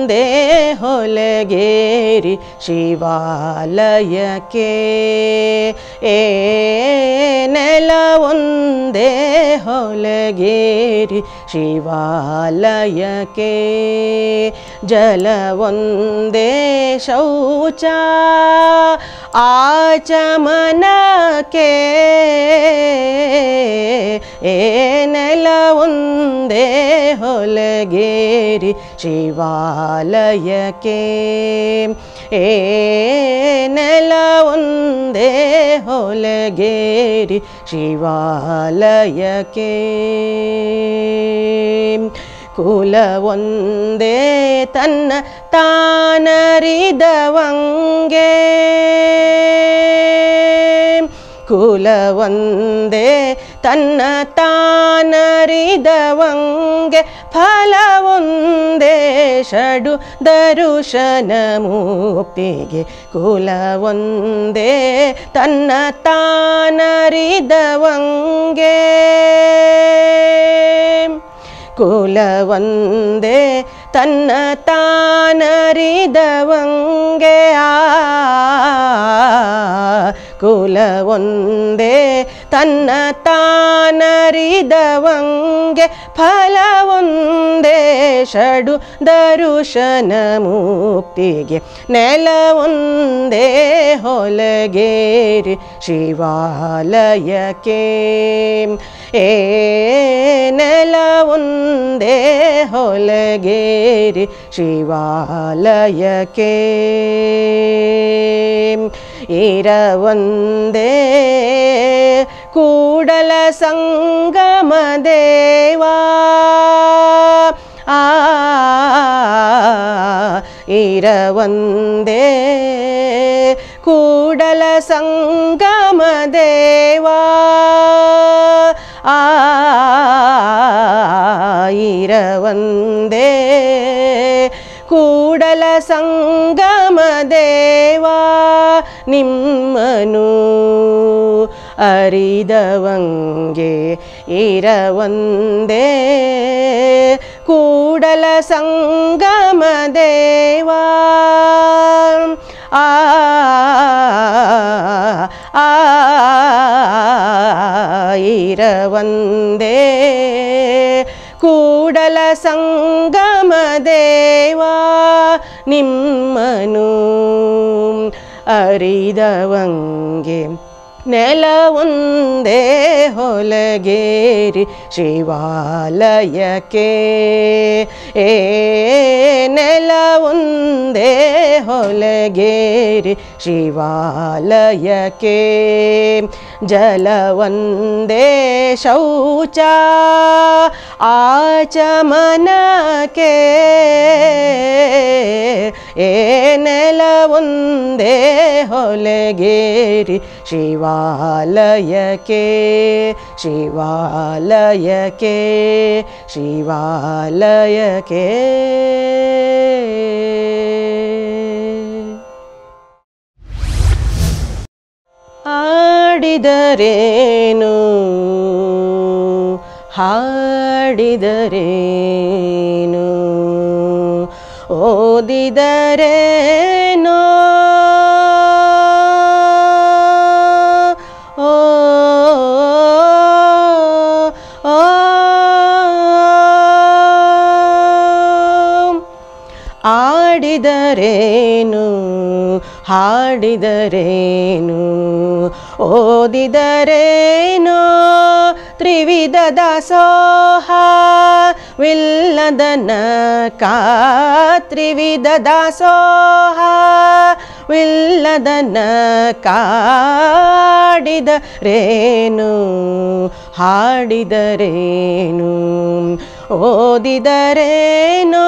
ಒಂದೇ ಹೊಲಗೇರಿ ಶಿವಾಲಯಕ್ಕೆ ಏ ನೆಲ ಒಂದೇ ಹೊಲಗೇರಿ ಶಿವಾಲಯಕ್ಕೆ ಜಲ ಒಂದೇ ಶೌಚ ಆಚಮನಕ್ಕೆ ಏ ನೆಲ ಒಂದೇ ಹೊಲಗೇರಿ ಶಿವಾಲಯಕ್ಕೆ ಏ ನೆಲ ಒಂದೇ ಹೊಲಗೇರಿ ಶಿವಾಲಯಕ್ಕೆ ಕುಲ ಒಂದೇ ತನ್ನ ತಾನರಿದವಂಗೆ ಕುಲ ಒಂದೇ ತನ್ನ ತಾನರಿದವಂಗೆ ಫಲ ಒಂದೇ ಷಡು ದರುಶನ ಮುಕ್ತಿಗೆ ಕುಲ ಒಂದೇ ತನ್ನ ತಾನರಿದವಂಗೆ ಕುಲ ಒಂದೇ ತನ್ನ ತಾನರಿದವಂಗೆ ಆ ಕುಲ ಒಂದೇ ತನ್ನ ತಾನರಿದವಂಗೆ ಫಲ ಒಂದೇ ಷಡು ದರುಶನ ಮುಕ್ತಿಗೆ ನೆಲ ಒಂದೇ ಹೊಲಗೇರಿ ಶಿವಾಲಯಕ್ಕೆ ಏ ನೆಲ ಒಂದೇ ಹೊಲಗೇರಿ ಶಿವಾಲಯಕ್ಕೆ ಇರ ಒಂದೇ ಕೂಡಲ ಸಂಗಮ ದೇವಾ ಆ ಇರ ಒಂದೇ ಕೂಡಲ ಸಂಗಮ ದೇವಾ ಆ ಇರ ಒಂದೇ ಕೂಡಲ ಸಂಗಮ ದೇವಾ ನಿಮ್ಮನು ಅರಿದವಂಗೆ ಇರ ಒಂದೇ ಕೂಡಲ ಸಂಗಮ ದೇವಾ ಆ ಆ ಇರ ಒಂದೇ ಕೂಡಲ ಸಂಗಮ ದೇವಾ ನಿಮ್ಮನು ಅರಿದವಂಗೆ ನೆಲ ಒಂದೇ ಹೊಲಗೇರಿ ಶಿವಾಲಯಕ್ಕೆ ಏ ನೆಲ ಒಂದೇ ಹೊಲಗೇರಿ ಶಿವಾಲಯಕ್ಕೆ ಜಲ ಒಂದೇ ಶೌಚ ಆಚಮನಕ್ಕೆ ಏ ನೆಲ ಒಂದೇ ಹೊಲಗೇರಿ ಶಿವಾಲಯಕ್ಕೆ ಶಿವಾಲಯಕ್ಕೆ ಶಿವಾಲಯಕ್ಕೆ ಆಡಿದರೇನು ಹಾಡಿದರೇನು ಓದಿದರೇನೋ ಓ ಓ ಆಡಿದರೇನು ಹಾಡಿದರೇನು ಓದಿದರೇನೋ ತ್ರಿವಿಧ ದಾಸೋಹ ವಿಲ್ಲದನ ಕಾ ತ್ರಿವಿಧ ದಾಸೋಹ ವಿಲ್ಲದನ ಕಾಡಿದ ರೇನು ಹಾಡಿದರೇನು ಓದಿದರೇನೋ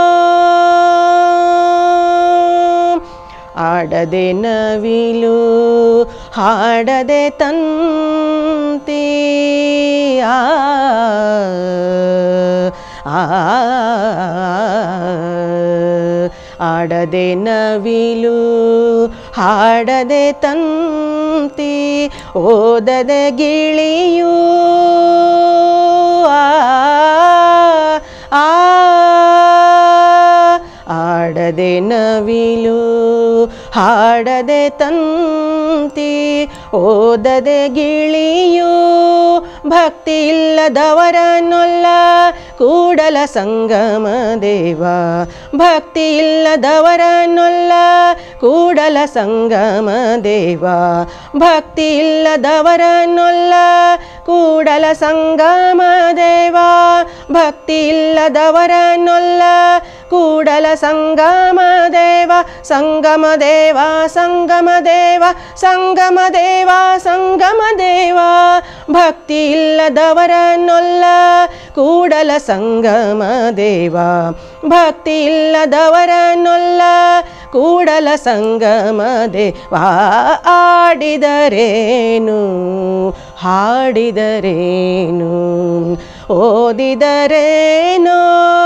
ಆಡದೆ ನವಿಲು ಹಾಡದೆ ತಂತಿ ಆ ಆ, ಆಡದೆ ನವಿಲು ಹಾಡದೆ ತಂತಿ ಓದದೆ ಗಿಳಿಯೂ ಆ, ಆ ಹಾಡದೆ ನವಿಲು ಹಾಡದೆ ತಂತಿ ಓದದೆ ಗಿಳಿಯು ಭಕ್ತಿ ಇಲ್ಲದವರನ್ನೊಲ್ಲ ಕೂಡಲ ಸಂಗಮ ದೇವ ಭಕ್ತಿ ಇಲ್ಲದವರನ್ನೊಲ್ಲ ಕೂಡಲ ಸಂಗಮ ದೇವ ಭಕ್ತಿ ಇಲ್ಲದವರನ್ನೊಲ್ಲ ಕೂಡಲ ಸಂಗಮ ದೇವ ಭಕ್ತಿ ಇಲ್ಲದವರನ್ನೊಲ್ಲ ಕೂಡಲ ಸಂಗಮ ದೇವ ಸಂಗಮ ದೇವ ಸಂಗಮ ದೇವ ಸಂಗಮ ದೇವ ಸಂಗಮ ದೇವ ಭಕ್ತಿ ಇಲ್ಲದವರನ್ನೊಲ್ಲ ಕೂಡಲ ಸಂಗಮ ದೇವ ಭಕ್ತಿ ಇಲ್ಲದವರನ್ನೊಲ್ಲ ಕೂಡಲ ಸಂಗಮ ದೇವ ಆಡಿದರೇನು ಹಾಡಿದರೇನು ಓದಿದರೇನೋ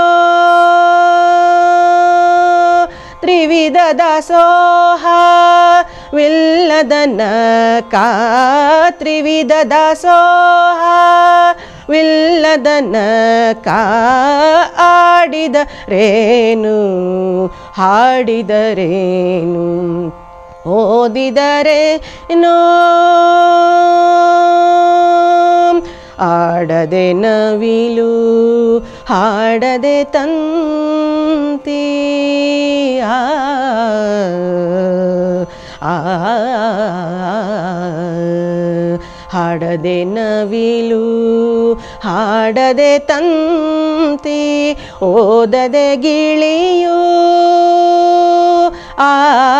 ತ್ರಿವಿಧ ದಾಸೋಹ ವಿಲ್ಲದನ ಕಾ ತ್ರಿವಿಧ ದಾಸೋಹ ವಿಲ್ಲದನ ಕಾ ಆಡಿದ ರೇನು ಹಾಡಿದರೇನು ಓದಿದರೆ ನೋ ಆಡದೆ ನವಿಲು ಹಾಡದೆ ತಂತಿ ಆ ಆ ಹಾಡದೆ ನವಿಲು ಹಾಡದೆ ತಂತಿ ಓದದೆ ಗಿಳಿಯು ಆ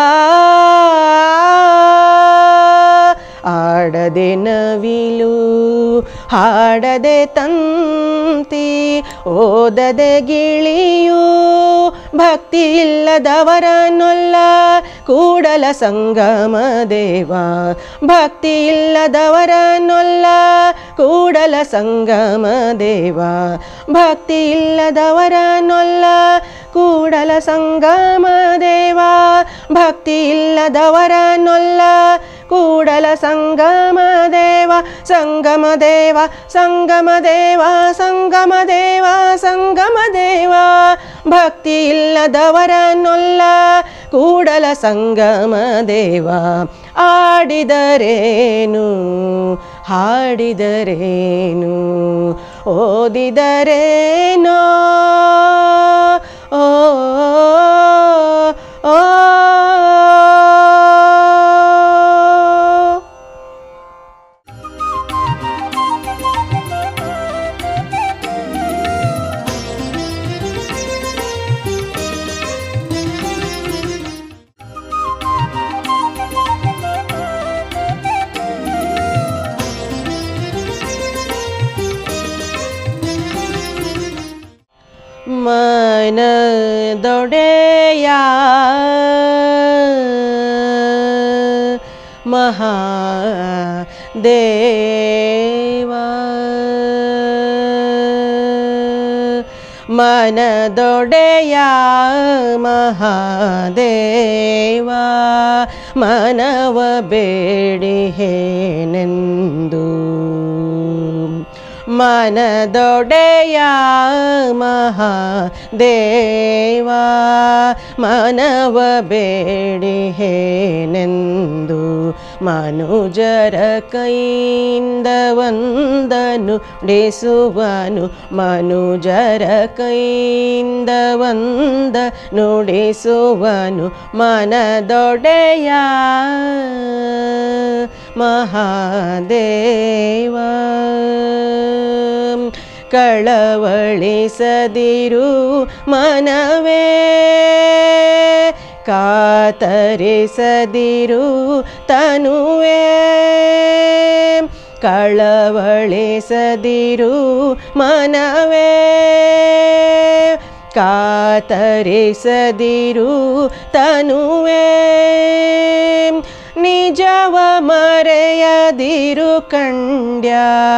ಆಡದೆ ನವಿಲು ಹಾಡದೆ ತಂತಿ ಓದದೆ ಗಿಳಿಯು ಭಕ್ತಿ ಇಲ್ಲದವರನ್ನೊಲ್ಲ ಕೂಡಲ ಸಂಗಮ ದೇವ ಭಕ್ತಿ ಇಲ್ಲದವರನ್ನೊಲ್ಲ ಕೂಡಲ ಸಂಗಮ ದೇವ ಭಕ್ತಿ ಇಲ್ಲದವರನ್ನೊಲ್ಲ ಕೂಡಲ ಸಂಗಮ ದೇವ ಭಕ್ತಿ ಇಲ್ಲದವರನ್ನೊಲ್ಲ ಕೂಡಲ ಸಂಗಮ ದೇವ ಸಂಗಮ ದೇವ ಸಂಗಮ ದೇವ ಸಂಗಮ ದೇವ ಸಂಗಮ ದೇವ ಭಕ್ತಿ ಇಲ್ಲದವರನ್ನೊಲ್ಲ ಕೂಡಲ ಸಂಗಮ ದೇವ ಆಡಿದರೇನು ಹಾಡಿದರೇನು ಓದಿದರೇನೋ ಓ ಓ ಮನದೊಡೆಯ ಮಹಾದೇವ ಮನದೊಡೆಯ ಮಹಾದೇವ ಮನವ ಬೇಡಿಹೇನೆಂದು ಮನದೊಡೆಯ ಮಹಾದೇವ ಮನವ ಬೇಡಿಹೇನೆಂದು ಮನುಜರ ಕೈಯಿಂದ ಒಂದನು ನುಡಿಸುವನು ಮನುಜರ ಕೈಯಿಂದ ಒಂದ ನುಡಿಸುವನು ಮನದೊಡೆಯ ಮಹಾದೇವ ಕಳವಳಿಸದಿರು ಮನವೇ ಕಾತರಿಸದಿರು ತನುವೆ ಕಳವಳಿಸದಿರು ಮನವೇ ಕಾತರಿಸದಿರು ತನುವೆ ನಿಜವ ಮರೆಯದಿರು ಕಂಡ್ಯ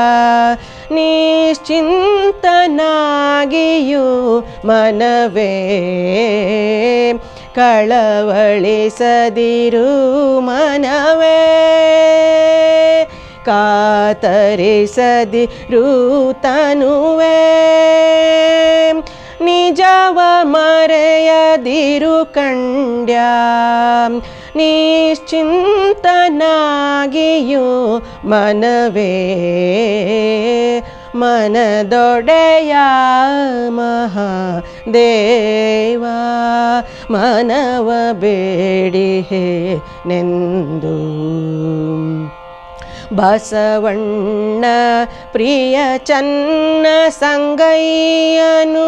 ನಿಶ್ಚಿಂತನಾಗಿಯು ಮನವೇ ಕಳವಳಿಸದಿರು ಮನವೇ ಕಾತರಿಸದಿರು ತನುವೆ ನಿಜವ ಮರೆಯದಿರು ಕಂಡ್ಯ ನಿಶ್ಚಿಂತನಾಗಿಯು ಮನವೇ ಮನದೊಡೆಯ ಮಹಾದೇವ ಮನವ ಬೇಡಿಹೆ ನೆಂದು ಬಸವಣ್ಣ ಪ್ರಿಯ ಚನ್ನ ಸಂಗಯ್ಯನು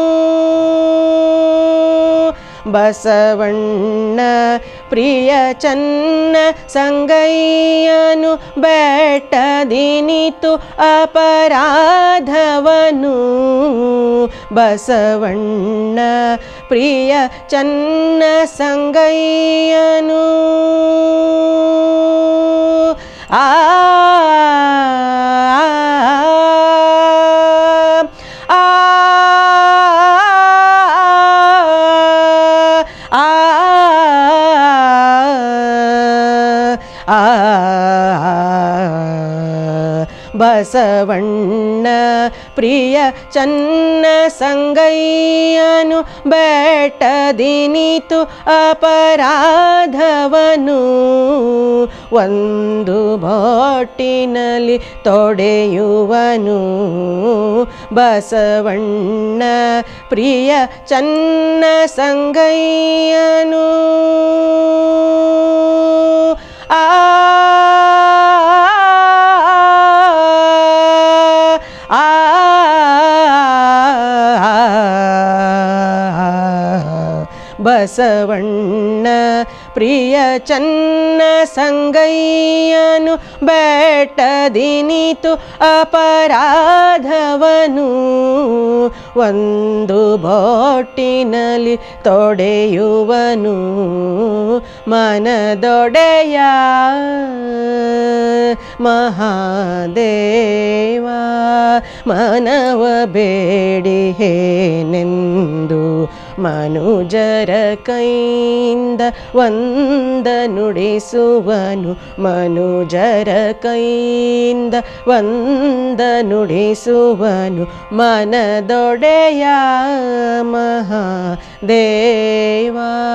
ಬಸವಣ್ಣ ಪ್ರಿಯ ಚನ್ನ ಸಂಗಯ್ಯನು ಬೆಟ್ಟದಿನಿತು ಅಪರಾಧವನು ಬಸವಣ್ಣ ಪ್ರಿಯ ಚನ್ನ ಸಂಗಯ್ಯನು ಆ ಆ ಬಸವಣ್ಣ ಪ್ರಿಯ ಚನ್ನ ಸಂಗಯ್ಯನು ಬೆಟ್ಟದಿನಿತು ಅಪರಾಧವನು ಒಂದು ಬಾಟಿನಲ್ಲಿ ತೊಡೆಯುವನು ಬಸವಣ್ಣ ಪ್ರಿಯ ಚನ್ನ ಸಂಗಯ್ಯನು ಆ ಆ ಬಸವಣ್ಣ ಪ್ರಿಯ ಚನ್ನ ಸಂಗಯ್ಯನು ಬೆಟ್ಟದಿನಿತು ಅಪರಾಧವನು ಒಂದು ಬಾಟಿನಲ್ಲಿ ತೊಡೆಯುವನು ಮನದೊಡೆಯ ಮಹಾದೇವ ಮನವ ಬೇಡಿಹೇನೆಂದು ಮನುಜರ ಕೈಯಿಂದ ಒಂದ ನುಡಿಸುವನು ಮನುಜರ ಕೈಯಿಂದ ಒಂದ ನುಡಿಸುವನು ಮನದೊಡೆಯ ಮಹಾದೇವ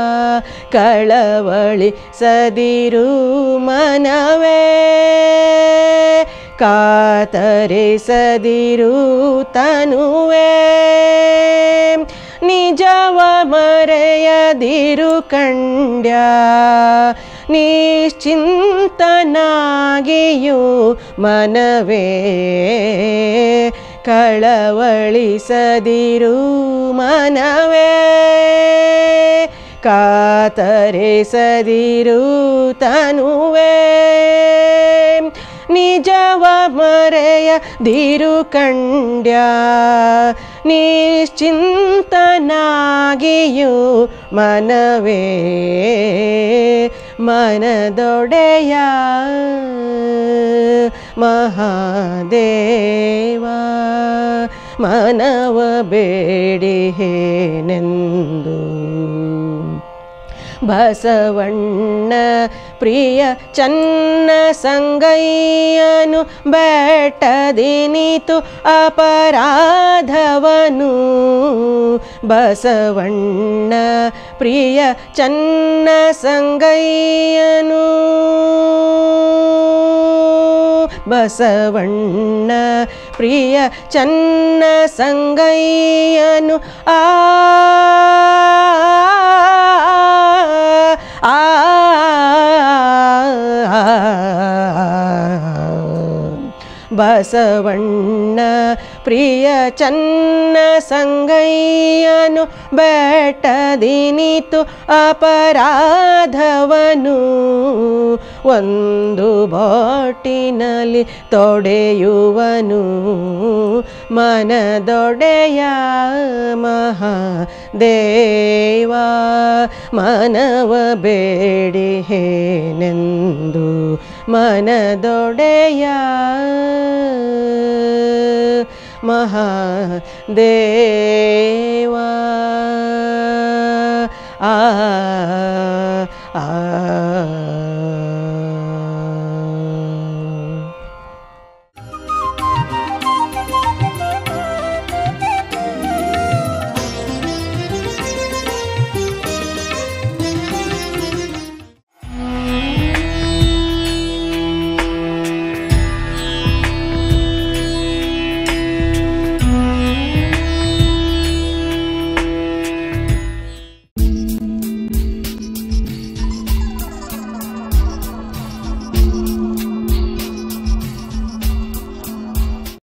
ಕಳವಳಿ ಸದಿರು ಮನವೇ ಕಾತರಿಸದಿರು ತನುವೆ ನಿಜವ ಮರೆಯದಿರು ಕಂಡ್ಯ ನಿಶ್ಚಿಂತನಾಗಿಯು ಮನವೇ ಕಳವಳಿಸದಿರು ಮನವೇ ಕಾತರಿಸದಿರು ತನುವೆ ನಿಜವ ಮರೆಯದಿರು ಕಂಡ್ಯ ನಿಶ್ಚಿಂತನಾಗಿಯು ಮನವೇ ಮನದೊಡೆಯ ಮಹಾದೇವ ಮನವ ಬೇಡಿಹೇನೆಂದು ಬಸವಣ್ಣ ಪ್ರಿಯ ಚನ್ನ ಸಂಗಯ್ಯನು ಬೆಟ್ಟದಿನಿತು ಅಪರಾಧವನು ಬಸವಣ್ಣ ಪ್ರಿಯ ಚನ್ನ ಸಂಗಯ್ಯನು ಬಸವಣ್ಣ ಪ್ರಿಯ ಚನ್ನ ಸಂಗಯ್ಯನು ಆ ಆ ಬಸವಣ್ಣ ಪ್ರಿಯ ಚನ್ನ ಸಂಗಯ್ಯನು ಬೆಟ್ಟದಿನಿತು ಅಪರಾಧವನು ಒಂದು ಬಾಟಿನಲ್ಲಿ ತೊಡೆಯುವನು ಮನದೊಡೆಯ ಮಹಾದೇವ ಮನವ ಬೇಡಿಹೇನೆಂದು ಮನದೊಡೆಯ ಮಹಾದೇವ ಆ